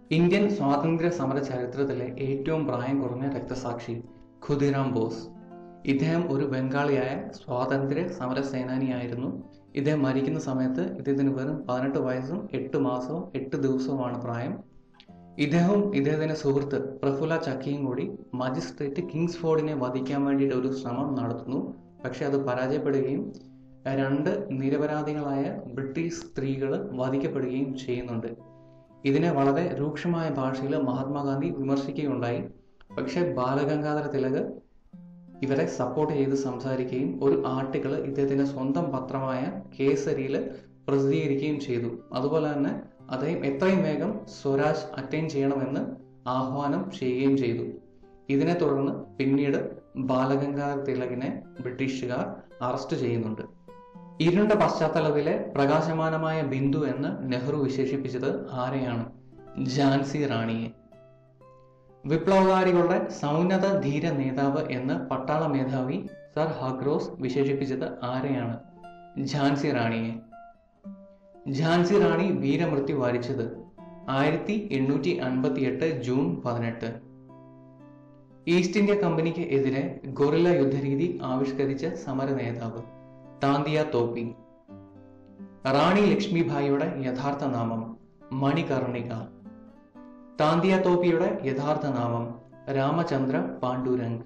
Indian സ്വാതന്ത്ര്യ സമര ചരിത്രത്തിലെ ഏറ്റവും പ്രായം കുറഞ്ഞ രക്തസാക്ഷി ഖുദിറാം ബോസ് ഇദ്ദേഹം ഒരു ബംഗാളിയായ സ്വാതന്ത്ര്യ സമര സേനാനിയായിരുന്നു ഇദ്ദേഹം മരിക്കുന്ന സമയത്ത് ഇദ്ദേഹത്തിന് വെറും പതിനെട്ട് വയസ്സും എട്ട് മാസവും എട്ട് ദിവസവുമാണ് പ്രായം ഇദ്ദേഹവും ഇദ്ദേഹത്തിന്റെ സുഹൃത്ത് പ്രഫുല ചക്കിയും കൂടി മജിസ്ട്രേറ്റ് കിങ്സ്ഫോർഡിനെ വധിക്കാൻ വേണ്ടിയിട്ട് ഒരു ശ്രമം നടത്തുന്നു പക്ഷെ അത് പരാജയപ്പെടുകയും രണ്ട് നിരപരാധികളായ ബ്രിട്ടീഷ് സ്ത്രീകൾ വധിക്കപ്പെടുകയും ചെയ്യുന്നുണ്ട് ഇതിനെ വളരെ രൂക്ഷമായ ഭാഷയിൽ മഹാത്മാഗാന്ധി വിമർശിക്കുകയുണ്ടായി പക്ഷെ ബാലഗംഗാധര തിലക് ഇവരെ സപ്പോർട്ട് ചെയ്ത് സംസാരിക്കുകയും ഒരു ആർട്ടിക്കിൾ ഇദ്ദേഹത്തിന്റെ സ്വന്തം പത്രമായ കേസരിയിൽ പ്രസിദ്ധീകരിക്കുകയും ചെയ്തു അതുപോലെ തന്നെ അദ്ദേഹം എത്രയും വേഗം സ്വരാജ് അറ്റൈൻ ചെയ്യണമെന്ന് ആഹ്വാനം ചെയ്യുകയും ചെയ്തു ഇതിനെ തുടർന്ന് പിന്നീട് ബാലഗംഗാധര തിലകിനെ ബ്രിട്ടീഷുകാർ അറസ്റ്റ് ചെയ്യുന്നുണ്ട് ഇരുണ്ട പശ്ചാത്തലത്തിലെ പ്രകാശമാനമായ ബിന്ദു എന്ന് നെഹ്റു വിശേഷിപ്പിച്ചത് ആരെയാണ് ഝാൻസി റാണിയെ വിപ്ലവകാരികളുടെ സൗന്നത ധീര നേതാവ് എന്ന് പട്ടാള മേധാവി സർ ഹഗ്രോസ് വിശേഷിപ്പിച്ചത് ആരെയാണ് ഝാൻസി റാണിയെ ഝാൻസി റാണി വീരമൃത്യു വരിച്ചത് ആയിരത്തി എണ്ണൂറ്റി അൻപത്തി എട്ട് ജൂൺ പതിനെട്ട് ഈസ്റ്റ് ഇന്ത്യ കമ്പനിക്ക് എതിരെ ഗൊറില്ല യുദ്ധരീതി ആവിഷ്കരിച്ച സമര നേതാവ് താന്തിയ തോപ്പി റാണി ലക്ഷ്മിഭായിയുടെ യഥാർത്ഥ നാമം മണികർണിക താന്തിയ തോപ്പിയുടെ യഥാർത്ഥ നാമം രാമചന്ദ്ര പാണ്ഡുരംഗ്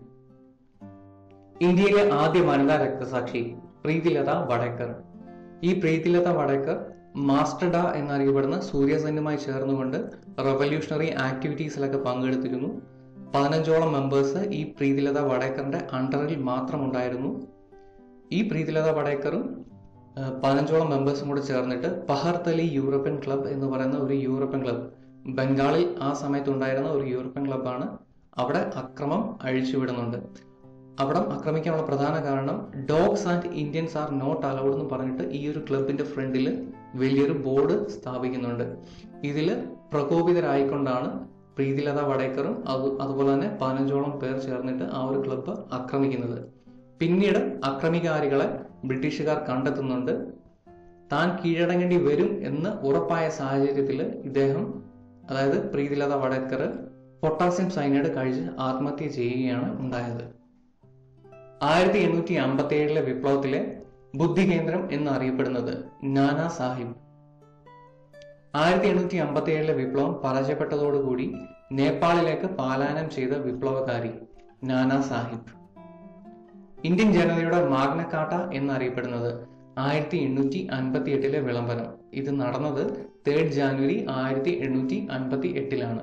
ഇന്ത്യയിലെ ആദ്യ വനിതാ രക്തസാക്ഷി പ്രീതിലത വടേക്കർ ഈ പ്രീതിലത വടേക്കർ മാസ്റ്റർഡ എന്നറിയപ്പെടുന്ന സൂര്യസെന്നുമായി ചേർന്നുകൊണ്ട് റവല്യൂഷണറി ആക്ടിവിറ്റീസിലൊക്കെ പങ്കെടുത്തിരുന്നു പതിനഞ്ചോളം മെമ്പേഴ്സ് ഈ പ്രീതിലത വടേക്കറിന്റെ അണ്ടറിൽ മാത്രമുണ്ടായിരുന്നു ഈ പ്രീതിലത വടേക്കറും പതിനഞ്ചോളം മെമ്പേഴ്സും കൂടെ ചേർന്നിട്ട് പഹർത്തലി യൂറോപ്യൻ ക്ലബ് എന്ന് പറയുന്ന ഒരു യൂറോപ്യൻ ക്ലബ് ബംഗാളിൽ ആ സമയത്ത് ഉണ്ടായിരുന്ന ഒരു യൂറോപ്യൻ ക്ലബ്ബാണ് അവിടെ അക്രമം അഴിച്ചുവിടുന്നുണ്ട് അവിടെ ആക്രമിക്കാനുള്ള പ്രധാന കാരണം dogs and Indians are not allowed എന്ന് പറഞ്ഞിട്ട് ഈ ഒരു ക്ലബിന്റെ ഫ്രണ്ടിൽ വലിയൊരു ബോർഡ് സ്ഥാപിക്കുന്നുണ്ട് ഇതിൽ പ്രകോപിതരായിക്കൊണ്ടാണ് പ്രീതിലത വടേക്കറും അത് അതുപോലെ തന്നെ പതിനഞ്ചോളം പേർ ചേർന്നിട്ട് ആ ഒരു ക്ലബ്ബ് ആക്രമിക്കുന്നത് പിന്നീട് അക്രമികാരികളെ ബ്രിട്ടീഷുകാർ കണ്ടെത്തുന്നുണ്ട് താൻ കീഴടങ്ങേണ്ടി വരും എന്ന് ഉറപ്പായ സാഹചര്യത്തിൽ ഇദ്ദേഹം അതായത് പ്രീതിലത വടക്കർ പൊട്ടാസ്യം സൈനൈഡ് കഴിച്ച് ആത്മഹത്യ ചെയ്യുകയാണ് ഉണ്ടായത് ആയിരത്തി എണ്ണൂറ്റി അമ്പത്തി ഏഴിലെ വിപ്ലവത്തിലെ ബുദ്ധി കേന്ദ്രം എന്ന് അറിയപ്പെടുന്നത് നാനാ സാഹിബ് ആയിരത്തി എണ്ണൂറ്റി അമ്പത്തി ഏഴിലെ വിപ്ലവം പരാജയപ്പെട്ടതോടുകൂടി നേപ്പാളിലേക്ക് പലായനം ചെയ്ത വിപ്ലവകാരി നാനാ സാഹിബ് ഇന്ത്യൻ ജനതയുടെ മാഗ്നക്കാട്ട എന്നറിയപ്പെടുന്നത് ആയിരത്തി എണ്ണൂറ്റി അൻപത്തി എട്ടിലെ വിളംബരം ഇത് നടന്നത് തേർഡ് ജാനുവരി ആയിരത്തി എണ്ണൂറ്റി അൻപത്തി എട്ടിലാണ്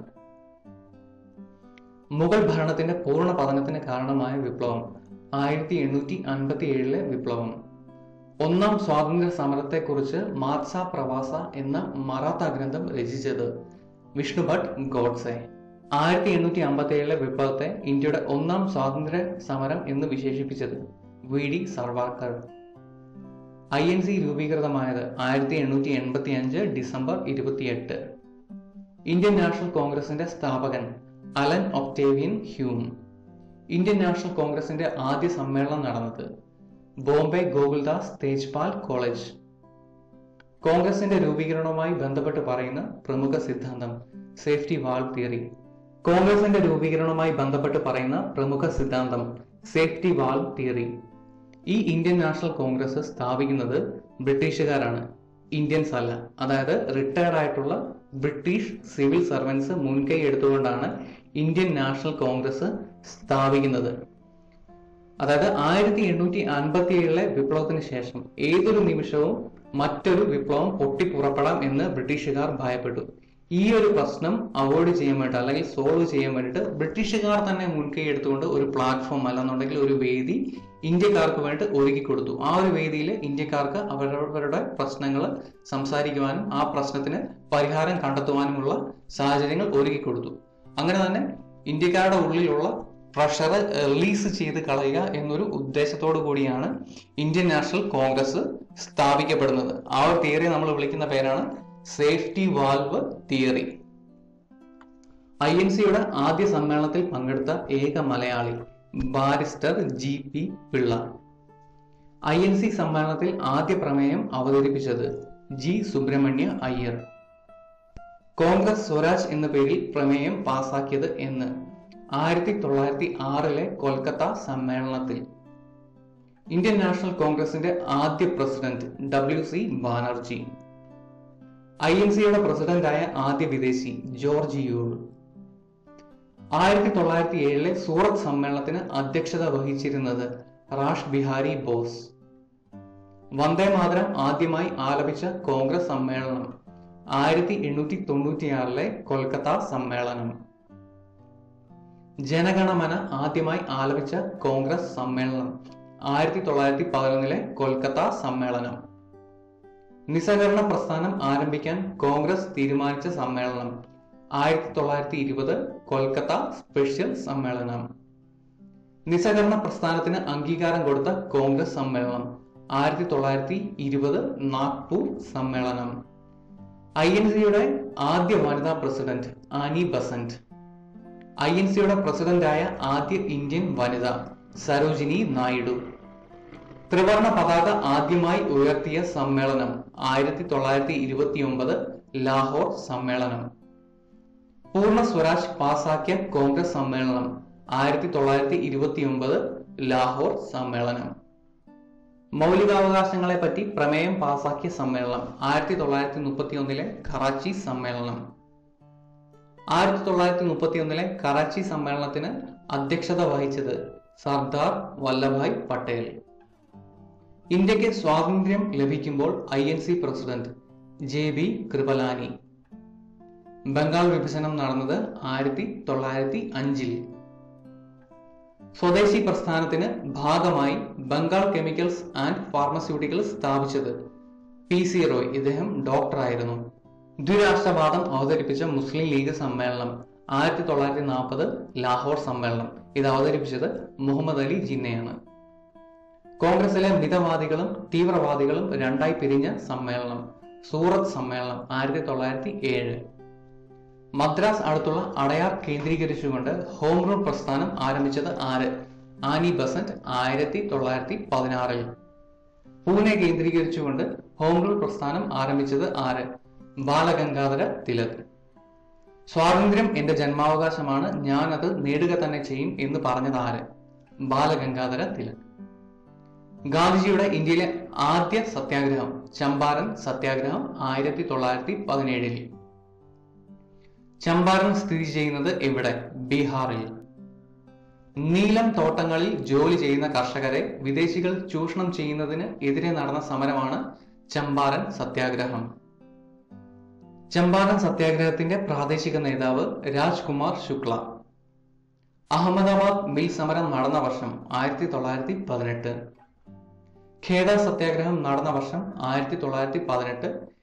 മുഗൾ ഭരണത്തിന്റെ പൂർണ്ണ പതനത്തിന് കാരണമായ വിപ്ലവം ആയിരത്തി എണ്ണൂറ്റി അൻപത്തി ഏഴിലെ വിപ്ലവം ഒന്നാം സ്വാതന്ത്ര്യ സമരത്തെക്കുറിച്ച് മാത്സ പ്രവാസ എന്ന മറാത്ത ഗ്രന്ഥം രചിച്ചത് വിഷ്ണുഭട്ട് ഗോഡ്സെ ആയിരത്തി എണ്ണൂറ്റി അമ്പത്തി ഏഴിലെ വിപ്ലവത്തെ ഇന്ത്യയുടെ ഒന്നാം സ്വാതന്ത്ര്യ സമരം എന്ന് വിശേഷിപ്പിച്ചത് V D Savarkar I N C രൂപീകൃതമായത് ആയിരത്തി എണ്ണൂറ്റി എൺപത്തി അഞ്ച് ഡിസംബർ ഇരുപത്തിയെട്ട് ഇന്ത്യൻ നാഷണൽ കോൺഗ്രസിന്റെ സ്ഥാപകൻ Allan Octavian Hume Indian National കോൺഗ്രസിന്റെ ആദ്യ സമ്മേളനം നടന്നത് ബോംബെ ഗോകുൽദാസ് തേജ്പാൽ കോളേജ് കോൺഗ്രസിന്റെ രൂപീകരണവുമായി ബന്ധപ്പെട്ട് പറയുന്ന പ്രമുഖ സിദ്ധാന്തം സേഫ്റ്റി വാൾവ് തിയറി കോൺഗ്രസിന്റെ രൂപീകരണവുമായി ബന്ധപ്പെട്ട് പറയുന്ന പ്രമുഖ സിദ്ധാന്തം സേഫ്റ്റി വാൾവ് തിയറി ഈ ഇന്ത്യൻ നാഷണൽ കോൺഗ്രസ് സ്ഥാപിക്കുന്നത് ബ്രിട്ടീഷുകാരാണ് ഇന്ത്യൻസ് അല്ല അതായത് റിട്ടയർഡ് ആയിട്ടുള്ള ബ്രിട്ടീഷ് സിവിൽ സർവൻസ് മുൻകൈ എടുത്തുകൊണ്ടാണ് ഇന്ത്യൻ നാഷണൽ കോൺഗ്രസ് സ്ഥാപിക്കുന്നത് അതായത് ആയിരത്തി എണ്ണൂറ്റി അൻപത്തി ഏഴിലെ വിപ്ലവത്തിന് ശേഷം ഏതൊരു നിമിഷവും മറ്റൊരു വിപ്ലവം പൊട്ടിപ്പുറപ്പെടാം എന്ന് ബ്രിട്ടീഷുകാർ ഭയപ്പെട്ടു ഈ ഒരു പ്രശ്നം അവോയ്ഡ് ചെയ്യാൻ വേണ്ടി അല്ലെങ്കിൽ സോൾവ് ചെയ്യാൻ വേണ്ടിയിട്ട് ബ്രിട്ടീഷുകാർ തന്നെ മുൻകൈ എടുത്തുകൊണ്ട് ഒരു പ്ലാറ്റ്ഫോം അല്ലെന്നുണ്ടെങ്കിൽ ഒരു വേദി ഇന്ത്യക്കാർക്ക് വേണ്ടി ഒരുക്കി കൊടുത്തു ആ ഒരു വേദിയിൽ ഇന്ത്യക്കാർക്ക് അവരവരുടെ പ്രശ്നങ്ങൾ സംസാരിക്കുവാനും ആ പ്രശ്നത്തിന് പരിഹാരം കണ്ടെത്തുവാനുമുള്ള സാഹചര്യങ്ങൾ ഒരുക്കി കൊടുത്തു അങ്ങനെ തന്നെ ഇന്ത്യക്കാരുടെ ഉള്ളിലുള്ള പ്രഷർ റിലീസ് ചെയ്ത് കളയുക എന്നൊരു ഉദ്ദേശത്തോടു കൂടിയാണ് ഇന്ത്യൻ നാഷണൽ കോൺഗ്രസ് സ്ഥാപിക്കപ്പെടുന്നത് ആ ഒരു തിയറി നമ്മൾ വിളിക്കുന്ന പേരാണ് safety valve theory I N സിയുടെ ആദ്യ സമ്മേളനത്തിൽ പങ്കെടുത്ത ഏക Malayali barrister G P Pillai I N C സമ്മേളനത്തിൽ ആദ്യ പ്രമേയം അവതരിപ്പിച്ചത് ജി സുബ്രഹ്മണ്യ അയ്യർ കോൺഗ്രസ് സ്വരാജ് എന്ന പേരിൽ പ്രമേയം പാസാക്കിയത് എന്ന് ആയിരത്തി തൊള്ളായിരത്തി ആറിലെ കൊൽക്കത്ത സമ്മേളനത്തിൽ ഇന്ത്യൻ നാഷണൽ കോൺഗ്രസിന്റെ ആദ്യ president W C Banerjee I N സിയുടെ പ്രസിഡന്റായ ആദ്യ വിദേശി ജോർജ് യൂൾ ആയിരത്തി തൊള്ളായിരത്തി ഏഴിലെ സൂറത്ത് സമ്മേളനത്തിന് അധ്യക്ഷത വഹിച്ചിരുന്നത് റാഷ് ബിഹാരി ബോസ് വന്ദേ മാതരം ആദ്യമായി ആലപിച്ച കോൺഗ്രസ് സമ്മേളനം ആയിരത്തി എണ്ണൂറ്റി തൊണ്ണൂറ്റിയാറിലെ കൊൽക്കത്ത സമ്മേളനം ജനഗണമന ആദ്യമായി ആലപിച്ച കോൺഗ്രസ് സമ്മേളനം ആയിരത്തി തൊള്ളായിരത്തി പതിനൊന്നിലെ കൊൽക്കത്ത സമ്മേളനം നിസ്സഹകരണ പ്രസ്ഥാനം ആരംഭിക്കാൻ കോൺഗ്രസ് തീരുമാനിച്ച സമ്മേളനം ആയിരത്തി തൊള്ളായിരത്തി ഇരുപത് കൊൽക്കത്ത സ്പെഷ്യൽ സമ്മേളനം നിസ്സഹകരണ പ്രസ്ഥാനത്തിന് അംഗീകാരം കൊടുത്ത കോൺഗ്രസ് സമ്മേളനം ആയിരത്തി തൊള്ളായിരത്തി ഇരുപത് നാഗ്പൂർ സമ്മേളനം ഐ എൻ സിയുടെ ആദ്യ വനിതാ president Annie Besant I N സിയുടെ പ്രസിഡന്റായ ആദ്യ ഇന്ത്യൻ വനിത സരോജിനി നായിഡു ത്രിവർണ പതാക ആദ്യമായി ഉയർത്തിയ സമ്മേളനം ആയിരത്തി തൊള്ളായിരത്തി ഇരുപത്തി ഒമ്പത് ലാഹോർ സമ്മേളനം പൂർണ്ണ സ്വരാജ് പാസാക്കിയ കോൺഗ്രസ് സമ്മേളനം ആയിരത്തി തൊള്ളായിരത്തി ഇരുപത്തി ഒമ്പത് ലാഹോർ സമ്മേളനം മൗലികാവകാശങ്ങളെ പറ്റി പ്രമേയം പാസാക്കിയ സമ്മേളനം ആയിരത്തി തൊള്ളായിരത്തി മുപ്പത്തി ഒന്നിലെ കറാച്ചി സമ്മേളനം ആയിരത്തി തൊള്ളായിരത്തി മുപ്പത്തി ഒന്നിലെ കറാച്ചി സമ്മേളനത്തിന് അധ്യക്ഷത വഹിച്ചത് സർദാർ വല്ലഭായ് പട്ടേൽ ഇന്ത്യക്ക് സ്വാതന്ത്ര്യം ലഭിക്കുമ്പോൾ I N C president J B Kripalani Bengal വിഭജനം നടന്നത് ആയിരത്തി തൊള്ളായിരത്തി അഞ്ചിൽ സ്വദേശി പ്രസ്ഥാനത്തിന് ഭാഗമായി ബംഗാൾ കെമിക്കൽസ് ആൻഡ് ഫാർമസ്യൂട്ടിക്കൽസ് സ്ഥാപിച്ചത് പി സി റോയ് ഇദ്ദേഹം ഡോക്ടറായിരുന്നു ദ്വിരാഷ്ട്രവാദം അവതരിപ്പിച്ച മുസ്ലിം ലീഗ് സമ്മേളനം ആയിരത്തി തൊള്ളായിരത്തി നാൽപ്പത് ലാഹോർ സമ്മേളനം ഇത് അവതരിപ്പിച്ചത് മുഹമ്മദ് അലി ജിന്നയാണ് കോൺഗ്രസിലെ മിതവാദികളും തീവ്രവാദികളും രണ്ടായി പിരിഞ്ഞ സമ്മേളനം സൂറത്ത് സമ്മേളനം ആയിരത്തി തൊള്ളായിരത്തി ഏഴ് മദ്രാസ് അടുത്തുള്ള അടയാർ കേന്ദ്രീകരിച്ചുകൊണ്ട് ഹോം റൂൾ പ്രസ്ഥാനം ആരംഭിച്ചത് ആര് ആനി ബസന്റ് ആയിരത്തി തൊള്ളായിരത്തി പതിനാറിൽ പൂനെ കേന്ദ്രീകരിച്ചുകൊണ്ട് ഹോം റൂൾ പ്രസ്ഥാനം ആരംഭിച്ചത് ആര് ബാലഗംഗാധര തിലക് സ്വാതന്ത്ര്യം എന്റെ ജന്മാവകാശമാണ് ഞാൻ അത് നേടുക തന്നെ ചെയ്യും എന്ന് പറഞ്ഞത് ആര് ബാലഗംഗാധര തിലക് ഗാന്ധിജിയുടെ ഇന്ത്യയിലെ ആദ്യ സത്യാഗ്രഹം ചമ്പാരൻ സത്യാഗ്രഹം ആയിരത്തി തൊള്ളായിരത്തി പതിനേഴിൽ ചമ്പാരൻ സ്ഥിതി ചെയ്യുന്നത് എവിടെ ബീഹാറിൽ നീലം തോട്ടങ്ങളിൽ ജോലി ചെയ്യുന്ന കർഷകരെ വിദേശികൾ ചൂഷണം ചെയ്യുന്നതിന് എതിരെ നടന്ന സമരമാണ് ചമ്പാരൻ സത്യാഗ്രഹം ചമ്പാരൻ സത്യാഗ്രഹത്തിന്റെ പ്രാദേശിക നേതാവ് രാജ്കുമാർ ശുക്ല അഹമ്മദാബാദ് മിൽ സമരം നടന്ന വർഷം ആയിരത്തി തൊള്ളായിരത്തി പതിനെട്ട് ഖേദ സത്യാഗ്രഹം നടന്ന വർഷം ആയിരത്തി തൊള്ളായിരത്തി പതിനെട്ട്